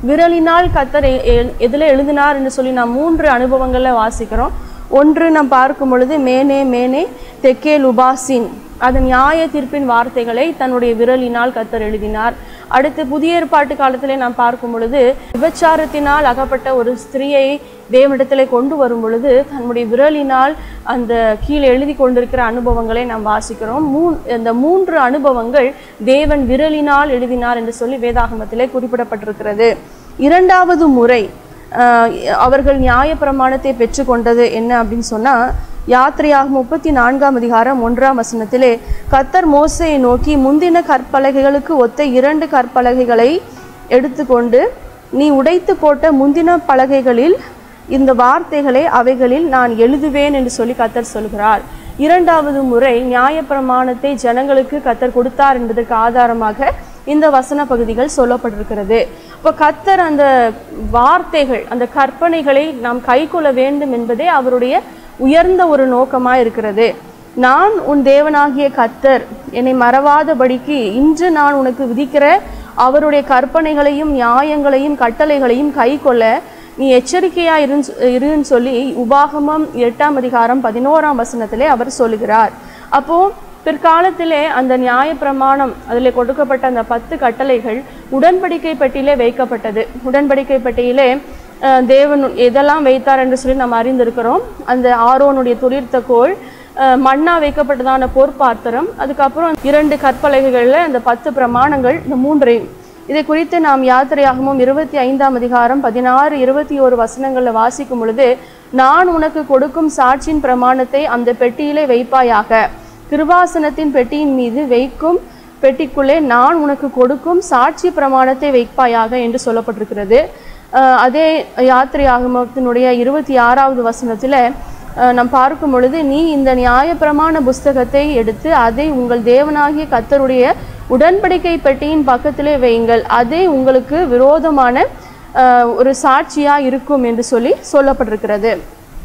விரலினால் கத்தர் எ- எ- எதுல எழுதினார் என்று சொல்லி நாம் மூன்று அனுபவங்களில் வாசிக்கிறோம் ஒன்று நாம் பார்க்கும் பொழுது மேனே மேனே தெக்கே லுபாசின் அது நியாய தீர்ப்பின் வார்த்தைகளை தன்னுடைய விரலினால் கத்தர் எழுதினார் அடுத்து புதிய ஏற்பாட்டு காலத்திலே நாம் பார்க்கும் பொழுது விபச்சாரத்தினால் அகப்பட்ட ஒரு ஸ்திரீயை தேவனிடத்திலே கொண்டு வரும் பொழுது தன்னுடைய விரலினால் அந்த கீழே எழுதி கொண்டிருக்கிற அனுபவங்களை நாம் வாசிக்கிறோம் மூ இந்த மூன்று அனுபவங்கள் தேவன் விரலினால் எழுதினார் என்று சொல்லி வேதாகமத்திலே குறிப்பிடப்பட்டிருக்கிறது இரண்டாவது முறை ஆஹ், அவர்கள் நியாயப்பிரமாணத்தை பெற்றுக்கொண்டது என்ன அப்படின்னு சொன்னா யாத்திரையாக முப்பத்தி நான்காம் அதிகாரம் ஒன்றாம் வசனத்திலே கத்தர் மோசையை நோக்கி முந்தின கற்பலகைகளுக்கு ஒத்த இரண்டு கற்பலகைகளை எடுத்துக்கொண்டு நீ உடைத்து போட்ட முந்தின பலகைகளில் இந்த வார்த்தைகளை அவைகளில் நான் எழுதுவேன் என்று சொல்லி கத்தர் சொல்கிறார் இரண்டாவது முறை நியாயப்பிரமாணத்தை ஜனங்களுக்கு கத்தர் கொடுத்தார் என்பதற்கு ஆதாரமாக இந்த வசன பகுதிகள் சொல்லப்பட்டிருக்கிறது இப்போ கத்தர் அந்த வார்த்தைகள் அந்த கற்பனைகளை நாம் கைக்கொள்ள வேண்டும் என்பதே அவருடைய உயர்ந்த ஒரு நோக்கமாக இருக்கிறது நான் உன் தேவனாகிய கத்தர் என்னை மறவாதபடிக்கு இன்று நான் உனக்கு விதிக்கிற அவருடைய கற்பனைகளையும் நியாயங்களையும் கட்டளைகளையும் கைக்கொள்ள நீ எச்சரிக்கையா இருன்னு சொ- இருன்னு சொல்லி உபாகமம் எட்டாம் அதிகாரம் பதினோராம் வசனத்திலே அவர் சொல்லுகிறார் அப்போ பிற்காலத்திலே அந்த நியாயப்பிரமாணம் அதில் கொடுக்கப்பட்ட அந்த பத்து கட்டளைகள் உடன்படிக்கை பெட்டியிலே வைக்கப்பட்டது உடன்படிக்கை பெட்டியிலே அஹ், தேவன் எதெல்லாம் வைத்தார் என்று சொல்லி நாம் அறிந்திருக்கிறோம் அந்த ஆரோனுடைய துளிர்த்த கோல் அஹ், மண்ணா வைக்கப்பட்டதான போர்ப்பாத்திரம் அதுக்கப்புறம் இரண்டு கற்பலகைகளில் அந்த பத்து பிரமாணங்கள் இந்த மூன்றையும் இதை குறித்து நாம் யாத்திரையாகமும் இருபத்தி ஐந்தாம் அதிகாரம் பதினாறு இருபத்தி ஓரு வசனங்களில் வாசிக்கும் பொழுது நான் உனக்கு கொடுக்கும் சாட்சியின் பிரமாணத்தை அந்த பெட்டியிலே வைப்பாயாக கிருபாசனத்தின் பெட்டியின் மீது வைக்கும் பெட்டிக்குள்ளே நான் உனக்கு கொடுக்கும் சாட்சி பிரமாணத்தை வைப்பாயாக என்று சொல்லப்பட்டிருக்கிறது அஹ் அதே யாத்திரையாகமத்தினுடைய இருபத்தி ஆறாவது வசனத்தில் நாம் பார்க்கும் பொழுது நீ இந்த நியாயப்பிரமாண புஸ்தகத்தை எடுத்து அதை உங்கள் தேவனாகிய கத்தருடைய உடன்படிக்கை பெட்டியின் பக்கத்திலே வையுங்கள் அதே உங்களுக்கு விரோதமான அஹ், ஒரு சாட்சியா இருக்கும் என்று சொல்லி சொல்லப்பட்டிருக்கிறது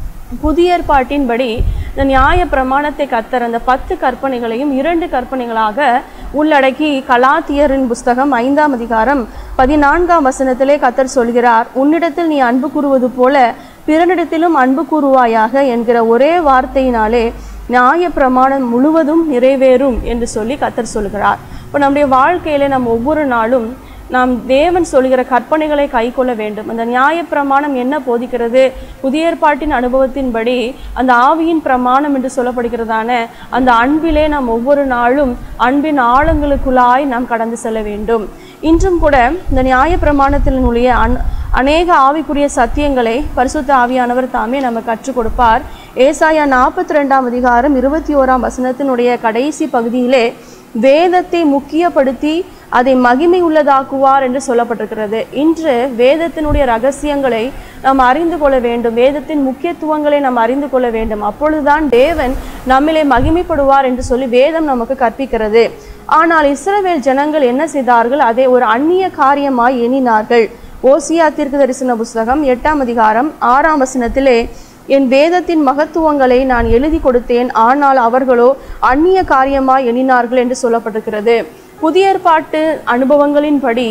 புதிய ஏற்பாட்டின்படி இந்த நியாய பிரமாணத்தை கத்தர் அந்த பத்து கற்பனைகளையும் இரண்டு கற்பனைகளாக உள்ளடக்கி கலாத்தியரின் புஸ்தகம் ஐந்தாம் அதிகாரம் பதினான்காம் வசனத்திலே கத்தர் சொல்கிறார் உன்னிடத்தில் நீ அன்பு கூறுவது போல பிறனிடத்திலும் அன்பு கூறுவாயாக என்கிற ஒரே வார்த்தையினாலே நியாய பிரமாணம் முழுவதும் நிறைவேறும் என்று சொல்லி கத்தர் சொல்கிறார் இப்போ நம்முடைய வாழ்க்கையில நம்ம ஒவ்வொரு நாளும் நாம் தேவன் சொல்கிற கற்பனைகளை கைக்கொள்ள வேண்டும் அந்த நியாயப்பிரமாணம் என்ன போதிக்கிறது புதிய ஏற்பாட்டின் அனுபவத்தின்படி அந்த ஆவியின் பிரமாணம் என்று சொல்லப்படுகிறதான அந்த அன்பிலே நாம் ஒவ்வொரு நாளும் அன்பின் ஆழங்களுக்குள்ளாய் நாம் கடந்து செல்ல வேண்டும் இன்றும் கூட இந்த நியாயப்பிரமாணத்தினுடைய அன் அநேக ஆவிக்குரிய சத்தியங்களை பரிசுத்த ஆவியானவர் தாமே நம்ம கற்றுக் கொடுப்பார் ஏசாயா நாற்பத்தி ரெண்டாம் அதிகாரம் இருபத்தி ஓராம் வசனத்தினுடைய கடைசி பகுதியிலே வேதத்தை முக்கியப்படுத்தி அதை மகிமை உள்ளதாக்குவார் என்று சொல்லப்பட்டிருக்கிறது இன்று வேதத்தினுடைய ரகசியங்களை நாம் அறிந்து கொள்ள வேண்டும் வேதத்தின் முக்கியத்துவங்களை நாம் அறிந்து கொள்ள வேண்டும் அப்பொழுதுதான் தேவன் நம்மிலே மகிமைப்படுவார் என்று சொல்லி வேதம் நமக்கு கற்பிக்கிறது ஆனால் இஸ்ரவேல் ஜனங்கள் என்ன செய்தார்கள் அதை ஒரு அந்நிய காரியமாய் எண்ணினார்கள் ஓசியா தீர்க்க தரிசன புஸ்தகம் எட்டாம் அதிகாரம் ஆறாம் வசனத்திலே என் வேதத்தின் மகத்துவங்களை நான் எழுதி கொடுத்தேன் ஆனால் அவர்களோ அந்நிய காரியமாய் எண்ணினார்கள் என்று சொல்லப்பட்டிருக்கிறது புதிய ஏற்பாட்டு அனுபவங்களின்படி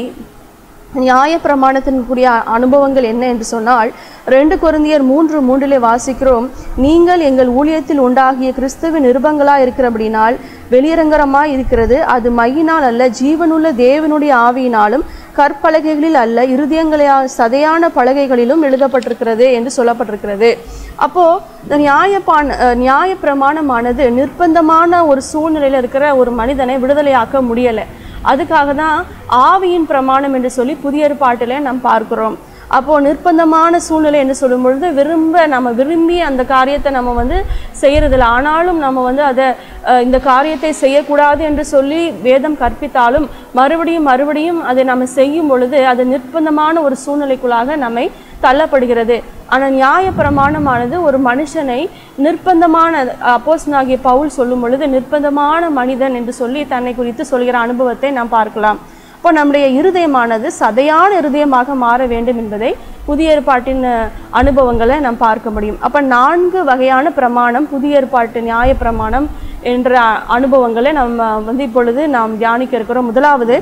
நியாய பிரமாணத்தினுக்குரிய அனுபவங்கள் என்ன என்று சொன்னால் ரெண்டு கொரிந்தியர் மூன்று மூன்றிலே வாசிக்கிறோம் நீங்கள் எங்கள் ஊழியத்தில் உண்டாகிய கிறிஸ்துவின் நிருபங்களாய் இருக்கிறபடினால் வெளியரங்கரமாய் இருக்கிறது அது மையினால் அல்ல ஜீவனுள்ள தேவனுடைய ஆவியினாலும் கற்பலகைகளில் அல்ல இருதயங்களையா சதையான பலகைகளிலும் எழுதப்பட்டிருக்கிறது என்று சொல்லப்பட்டிருக்கிறது அப்போ இந்த நியாயப்பான் அஹ், நியாய பிரமாணமானது நிர்பந்தமான ஒரு சூழ்நிலையில் இருக்கிற ஒரு மனிதனை விடுதலையாக்க முடியலை அதுக்காக தான் ஆவியின் பிரமாணம் என்று சொல்லி புதிய ஏற்பாட்டில் நாம் பார்க்கிறோம் அப்போ நிர்பந்தமான சூழ்நிலை என்று சொல்லும் பொழுது விரும்ப நம்ம விரும்பி அந்த காரியத்தை நம்ம வந்து செய்யறதில்ல ஆனாலும் நம்ம வந்து அதை அஹ், இந்த காரியத்தை செய்யக்கூடாது என்று சொல்லி வேதம் கற்பித்தாலும் மறுபடியும் மறுபடியும் அதை நம்ம செய்யும் பொழுது அது நிர்பந்தமான ஒரு சூழ்நிலைக்குள்ளாக நம்மை தள்ளப்படுகிறது ஆனால் நியாய பிரமாணமானது ஒரு மனுஷனை நிர்பந்தமான அப்போஸ்தலனாகிய பவுல் சொல்லும் பொழுது நிர்பந்தமான மனிதன் என்று சொல்லி தன்னை குறித்து சொல்கிற அனுபவத்தை நாம் பார்க்கலாம் அப்போ நம்முடைய இருதயமானது சதையான இருதயமாக மாற வேண்டும் என்பதை புதிய ஏற்பாட்டின் அஹ், அனுபவங்களை நாம் பார்க்க முடியும் அப்போ நான்கு வகையான பிரமாணம் புதிய ஏற்பாட்டு நியாய பிரமாணம் என்ற அ- அனுபவங்களை நம்ம வந்து இப்பொழுது நாம் தியானிக்க இருக்கிறோம் முதலாவது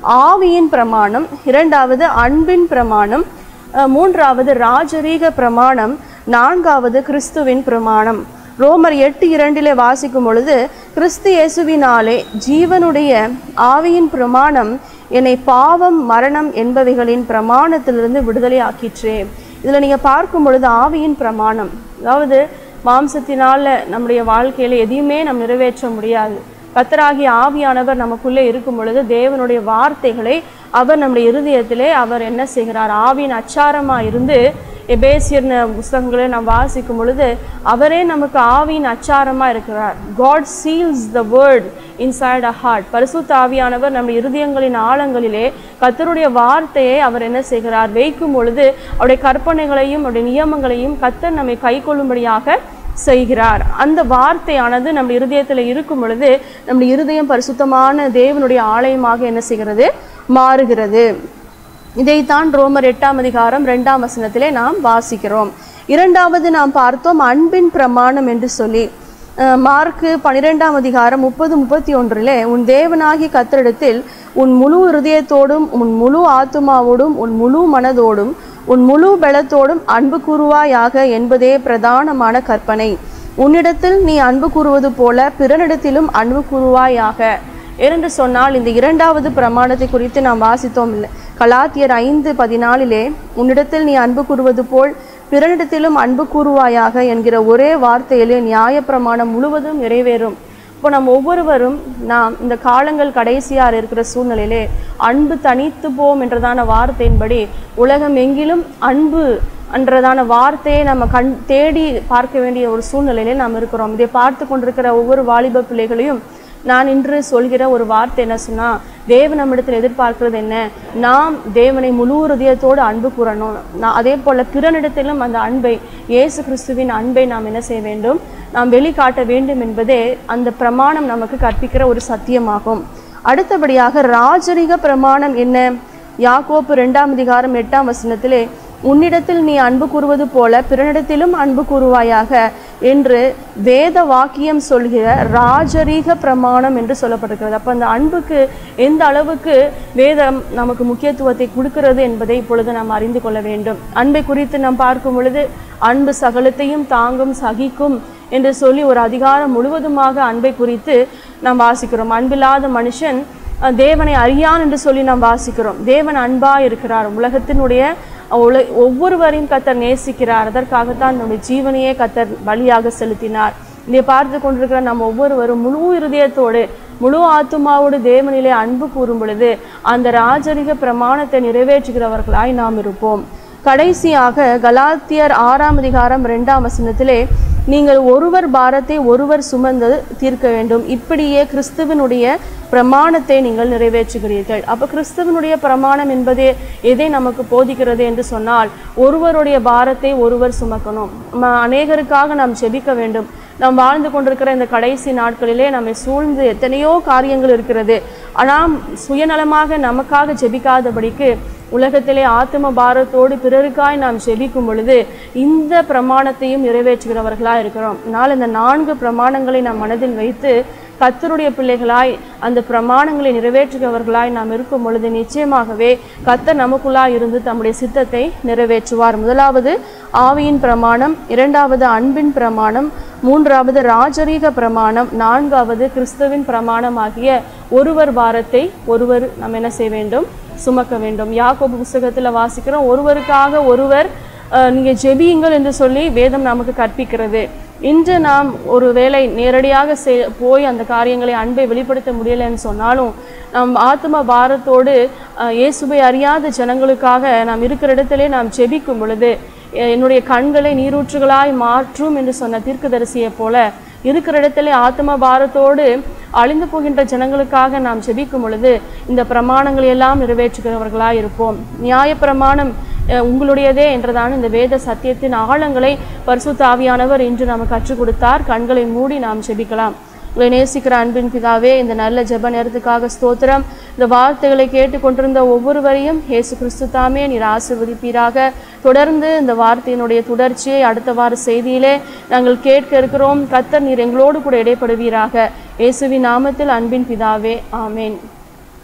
ஆவியின் பிரமாணம் இரண்டாவது அன்பின் பிரமாணம் அஹ், மூன்றாவது ராஜரீக பிரமாணம் நான்காவது கிறிஸ்துவின் பிரமாணம் ரோமர் எட்டு இரண்டிலே வாசிக்கும் பொழுது கிறிஸ்து இயேசுவினாலே ஜீவனுடைய ஆவியின் பிரமாணம் என்னை பாவம் மரணம் என்பவைகளின் பிரமாணத்திலிருந்து விடுதலை ஆக்கிற்றே இதில் நீங்கள் பார்க்கும் பொழுது ஆவியின் பிரமாணம் அதாவது மாம்சத்தினால நம்முடைய வாழ்க்கையில எதையுமே நம்ம நிறைவேற்ற முடியாது கத்தராகிய ஆவியானவர் நமக்குள்ளே இருக்கும் பொழுது தேவனுடைய வார்த்தைகளை அவர் நம்முடைய இருதயத்திலே அவர் என்ன செய்கிறார் ஆவியின் அச்சாரமா இருந்து எபேசியர் புஸ்தகங்களை நாம் வாசிக்கும் பொழுது அவரே நமக்கு ஆவியின் அச்சாரமா இருக்கிறார் God seals the word inside a heart பரிசுத்த ஆவியானவர் நம்முடைய இருதயங்களின் ஆழங்களிலே கத்தருடைய வார்த்தையை அவர் என்ன செய்கிறார் வைக்கும் பொழுது அவருடைய கற்பனைகளையும் அவருடைய நியமங்களையும் கத்தர் நம்மை கைக்கொள்ளும்படியாக செய்கிறார் அந்த வார்த்தையானது நம்ம இருதயத்தில் இருக்கும் பொழுது நம்முடைய இருதயம் பரிசுத்தமான தேவனுடைய ஆலயமாக என்ன செய்கிறது மாறுகிறது இதைத்தான் ரோமர் எட்டாம் அதிகாரம் ரெண்டாம் வசனத்திலே நாம் வாசிக்கிறோம் இரண்டாவது நாம் பார்த்தோம் அன்பின் பிரமாணம் என்று சொல்லி அஹ், மார்க்கு பனிரெண்டாம் அதிகாரம் முப்பது முப்பத்தி ஒன்றிலே உன் தேவனாகி கத்தரிடத்தில் உன் முழு இருதயத்தோடும் உன் முழு ஆத்துமாவோடும் உன் முழு மனதோடும் உன் முழு பலத்தோடும் அன்பு கூறுவாயாக என்பதே பிரதானமான கற்பனை உன்னிடத்தில் நீ அன்பு கூறுவது போல பிறனிடத்திலும் அன்பு கூறுவாயாக ஏனென்று சொன்னால் இந்த இரண்டாவது பிரமாணத்தை குறித்து நாம் வாசித்தோம் இல்லை கலாத்தியர் ஐந்து பதினாலிலே உன்னிடத்தில் நீ அன்பு கூறுவது போல் பிறனிடத்திலும் அன்பு கூறுவாயாக என்கிற ஒரே வார்த்தையிலே நியாயப்பிரமாணம் முழுவதும் நிறைவேறும் இப்போ நம்ம ஒவ்வொருவரும் நாம் இந்த காலங்கள் கடைசியாக இருக்கிற சூழ்நிலையிலே அன்பு தனித்து போம் என்றதான வார்த்தையின்படி உலகம் எங்கிலும் அன்பு என்றதான வார்த்தையை நம்ம கண் தேடி பார்க்க வேண்டிய ஒரு சூழ்நிலையிலே நாம் இருக்கிறோம் இதை பார்த்து கொண்டிருக்கிற ஒவ்வொரு வாலிப பிள்ளைகளையும் நான் இன்று சொல்கிற ஒரு வார்த்தை என்ன சொன்னா தேவன் நம்மிடத்தில் எதிர்பார்க்கிறது என்ன நாம் தேவனை முழு ஹൃദயத்தோடு அன்பு கூறணும் நான் அதே போல பிறனிடத்திலும் அந்த அன்பை இயேசு கிறிஸ்துவின் அன்பை நாம் என்ன செய்ய வேண்டும் நாம் வெளிக்காட்ட வேண்டும் என்பதே அந்த பிரமாணம் நமக்கு கற்பிக்கிற ஒரு சத்தியமாகும் அடுத்தபடியாக ராஜரிக பிரமாணம் என்ன யாக்கோப்பு ரெண்டாம் அதிகாரம் எட்டாம் வசனத்திலே உன்னிடத்தில் நீ அன்பு கூறுவது போல பிறனிடத்திலும் அன்பு கூறுவாயாக என்று வேத வாக்கியம் சொல்கிற ராஜரீக பிரமாணம் என்று சொல்லப்பட்டிருக்கிறது அப்போ அந்த அன்புக்கு எந்த அளவுக்கு வேதம் நமக்கு முக்கியத்துவத்தை கொடுக்கிறது என்பதை இப்பொழுது நாம் அறிந்து கொள்ள வேண்டும் அன்பை குறித்து நாம் பார்க்கும் பொழுது அன்பு சகலத்தையும் தாங்கும் சகிக்கும் என்று சொல்லி ஒரு அதிகாரம் முழுவதுமாக அன்பை குறித்து நாம் வாசிக்கிறோம் அன்பில்லாத மனுஷன் அஹ், தேவனை அறியான் என்று சொல்லி நாம் வாசிக்கிறோம் தேவன் அன்பா இருக்கிறார் உலகத்தினுடைய உல ஒவ்வொருவரையும் கத்தர் நேசிக்கிறார் அதற்காகத்தான் நம்முடைய ஜீவனையே கத்தர் பலியாக செலுத்தினார் இதை பார்த்து கொண்டிருக்கிற நம்ம ஒவ்வொருவரும் முழு இருதயத்தோடு முழு ஆத்துமாவோடு தேவனிலே அன்பு கூறும் பொழுது அந்த ராஜரிக பிரமாணத்தை நிறைவேற்றுகிறவர்களாய் நாம் இருப்போம் கடைசியாக கலாத்தியர் ஆறாம் அதிகாரம் இரண்டாம் வசனத்திலே நீங்கள் ஒருவர் பாரத்தை ஒருவர் சுமந்து தீர்க்க வேண்டும் இப்படியே கிறிஸ்துவனுடைய பிரமாணத்தை நீங்கள் நிறைவேற்றுகிறீர்கள் அப்போ கிறிஸ்துவனுடைய பிரமாணம் என்பதே எதை நமக்கு போதிக்கிறது என்று சொன்னால் ஒருவருடைய பாரத்தை ஒருவர் சுமக்கணும் நம்ம அநேகருக்காக நாம் ஜெபிக்க வேண்டும் நாம் வாழ்ந்து கொண்டிருக்கிற இந்த கடைசி நாட்களிலே நம்மை சூழ்ந்து எத்தனையோ காரியங்கள் இருக்கிறது ஆனால் சுயநலமாக நமக்காக ஜெபிக்காதபடிக்கு உலகத்திலே ஆத்ம பாரத்தோடு பிறருக்காய் நாம் ஜெபிக்கும் பொழுது இந்த பிரமாணத்தையும் நிறைவேற்றுகிறவர்களாய் இருக்கிறோம் இதனால் இந்த நான்கு பிரமாணங்களை நாம் மனதில் வைத்து கத்தருடைய பிள்ளைகளாய் அந்த பிரமாணங்களை நிறைவேற்றுகிறவர்களாய் நாம் இருக்கும் பொழுது நிச்சயமாகவே கத்தர் நமக்குள்ளாய் இருந்து தம்முடைய சித்தத்தை நிறைவேற்றுவார் முதலாவது ஆவியின் பிரமாணம் இரண்டாவது அன்பின் பிரமாணம் மூன்றாவது ராஜரீக பிரமாணம் நான்காவது கிறிஸ்துவின் பிரமாணம் ஆகிய ஒருவர் பாரத்தை ஒருவர் நாம் என்ன செய்ய வேண்டும் சுமக்க வேண்டும் யாக்கோபு புஸ்தகத்தில் வாசிக்கிறோம் ஒருவருக்காக ஒருவர் அஹ், நீங்க ஜெபியுங்கள் என்று சொல்லி வேதம் நமக்கு கற்பிக்கிறது இன்று நாம் ஒரு வேளை நேரடியாக செய்- போய் அந்த காரியங்களை அன்பை வெளிப்படுத்த முடியலைன்னு சொன்னாலும் நாம் ஆத்ம பாரத்தோடு அஹ், இயேசுவை அறியாத ஜனங்களுக்காக நாம் இருக்கிற இடத்திலே நாம் ஜெபிக்கும் பொழுது எ- என்னுடைய கண்களை நீரூற்றுகளாய் மாற்றும் என்று சொன்ன தீர்க்கதரிசியைப் போல இருக்கிற இடத்திலே ஆத்ம பாரத்தோடு அழிந்து போகின்ற ஜனங்களுக்காக நாம் ஜெபிக்கும் பொழுது இந்த பிரமாணங்களை எல்லாம் நிறைவேற்றுகிறவர்களாய் இருப்போம் நியாய பிரமாணம் அஹ், உங்களுடையதே என்றதான இந்த வேத சத்தியத்தின் ஆழங்களை பரிசுத்த ஆவியானவர் இன்று நமக்கு கற்றுக் கொடுத்தார் கண்களை மூடி நாம் ஜெபிக்கலாம் உங்களை நேசிக்கிற அன்பின் பிதாவே இந்த நல்ல ஜெப நேரத்துக்காக ஸ்தோத்திரம் இந்த வார்த்தைகளை கேட்டுக்கொண்டிருந்த ஒவ்வொருவரையும் இயேசு கிறிஸ்து தாமே நீர் ஆசிர்வதிப்பீராக தொடர்ந்து இந்த வார்த்தையினுடைய தொடர்ச்சியை அடுத்த வார செய்தியிலே நாங்கள் கேட்க இருக்கிறோம் கத்தர் நீர் எங்களோடு கூட இடைப்படுவீராக இயேசுவின் நாமத்தில் அன்பின் பிதாவே ஆமேன்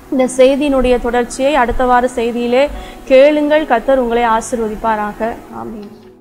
இந்த செய்தியினுடைய தொடர்ச்சியை அடுத்த வார செய்தியிலே கேளுங்கள் கத்தர் உங்களை ஆசிர்வதிப்பாராக ஆமென்